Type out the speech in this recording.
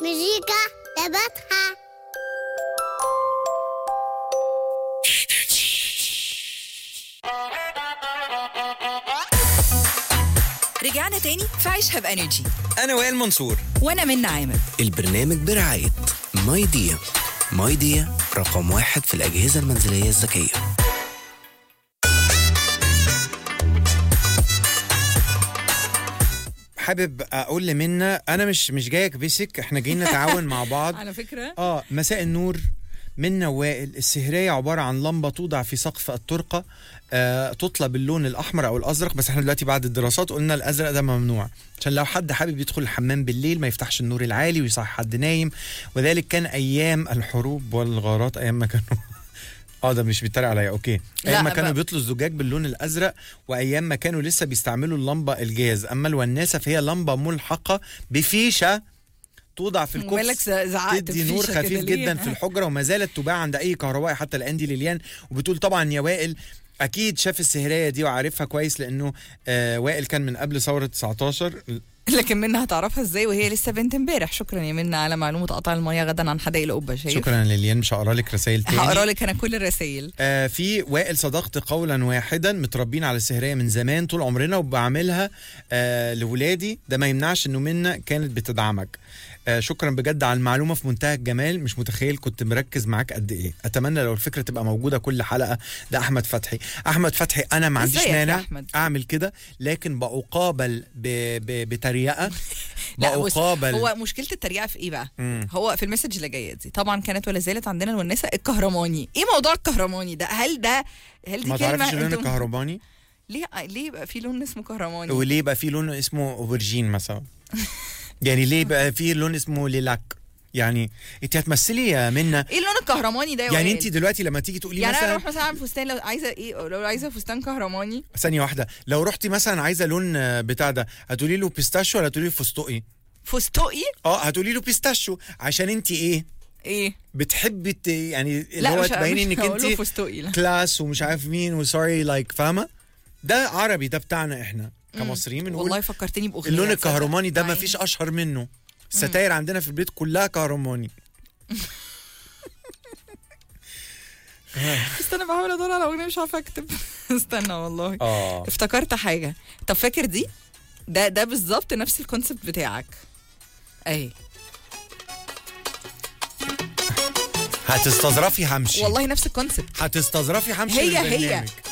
مزيكا تبتها رجعنا تاني في عيشها بانرجي انا وائل منصور وانا من عامر البرنامج برعاية ماي ديا ماي ديا رقم واحد في الأجهزة المنزلية الذكية حابب اقول لمنى انا مش مش جاي اكبسك احنا جايين نتعاون مع بعض على فكره اه مساء النور منا وائل السهرية عبارة عن لمبة توضع في سقف الطرقة آه تطلب اللون الأحمر أو الأزرق بس احنا دلوقتي بعد الدراسات قلنا الأزرق ده ممنوع عشان لو حد حابب يدخل الحمام بالليل ما يفتحش النور العالي ويصحي حد نايم وذلك كان أيام الحروب والغارات أيام ما كانوا اه ده مش بيتريق عليا اوكي لا ايام ما كانوا بقى. بيطلوا الزجاج باللون الازرق وايام ما كانوا لسه بيستعملوا اللمبه الجاز اما الوناسه فهي لمبه ملحقه بفيشه توضع في مالك الكوبس زعقت تدي نور بفيشة كده خفيف ليه؟ جدا في الحجره وما زالت تباع عند اي كهربائي حتى الاندي ليليان وبتقول طبعا يا وائل اكيد شاف السهريه دي وعارفها كويس لانه آه وائل كان من قبل ثوره 19 لكن منها هتعرفها ازاي وهي لسه بنت امبارح شكرا يا منى على معلومه قطع الميه غدا عن حدائق القبه شايف شكرا ليليان مش هقرا لك رسائل تاني هقرا لك انا كل الرسائل آه في وائل صدقت قولا واحدا متربين على السهريه من زمان طول عمرنا وبعملها آه لولادي ده ما يمنعش انه منا كانت بتدعمك آه شكرا بجد على المعلومه في منتهى الجمال مش متخيل كنت مركز معاك قد ايه اتمنى لو الفكره تبقى موجوده كل حلقه ده احمد فتحي احمد فتحي انا ما عنديش إزيك يا مانع أحمد؟ اعمل كده لكن بقابل ب... ب... بتريقه لا بص بقابل هو مشكله التريقه في ايه بقى مم. هو في المسج اللي جايه دي طبعا كانت ولا زالت عندنا الونسه الكهرماني ايه موضوع الكهرماني ده هل ده هل دي ما كلمه تعرفش اللون انتم- الكهرباني ليه ليه يبقى في لون اسمه كهرماني وليه بقى في لون اسمه اوفرجين مثلا يعني ليه بقى في لون اسمه ليلاك يعني انت هتمثلي يا منى ايه اللون الكهرماني ده يا يعني وائل؟ انت دلوقتي لما تيجي تقولي يعني انا مثلا اروح مثلا اعمل فستان لو عايزه ايه لو عايزه فستان كهرماني ثانيه واحده لو رحتي مثلا عايزه لون آه، بتاع ده هتقولي له بيستاشيو ولا هتقولي له فستقي فستقي اه هتقولي له بيستاشيو عشان انت ايه ايه بتحبي ت- يعني اللي لا هو مش تبيني مش انك هقول له انت فستقي لا كلاس ومش عارف مين وسوري لايك فاهمه ده عربي ده بتاعنا احنا كمصريين بنقول والله فكرتني باغنيه اللون تصدق؟ الكهرماني ده ما معين. فيش اشهر منه الستاير عندنا في البيت كلها كهرماني استنى بحاول ادور على اغنيه مش عارفه اكتب استنى والله اه افتكرت حاجه طب فاكر دي ده ده بالظبط نفس الكونسبت بتاعك اهي هتستظرفي همشي والله نفس الكونسبت هتستظرفي همشي هي من هي البرنامج.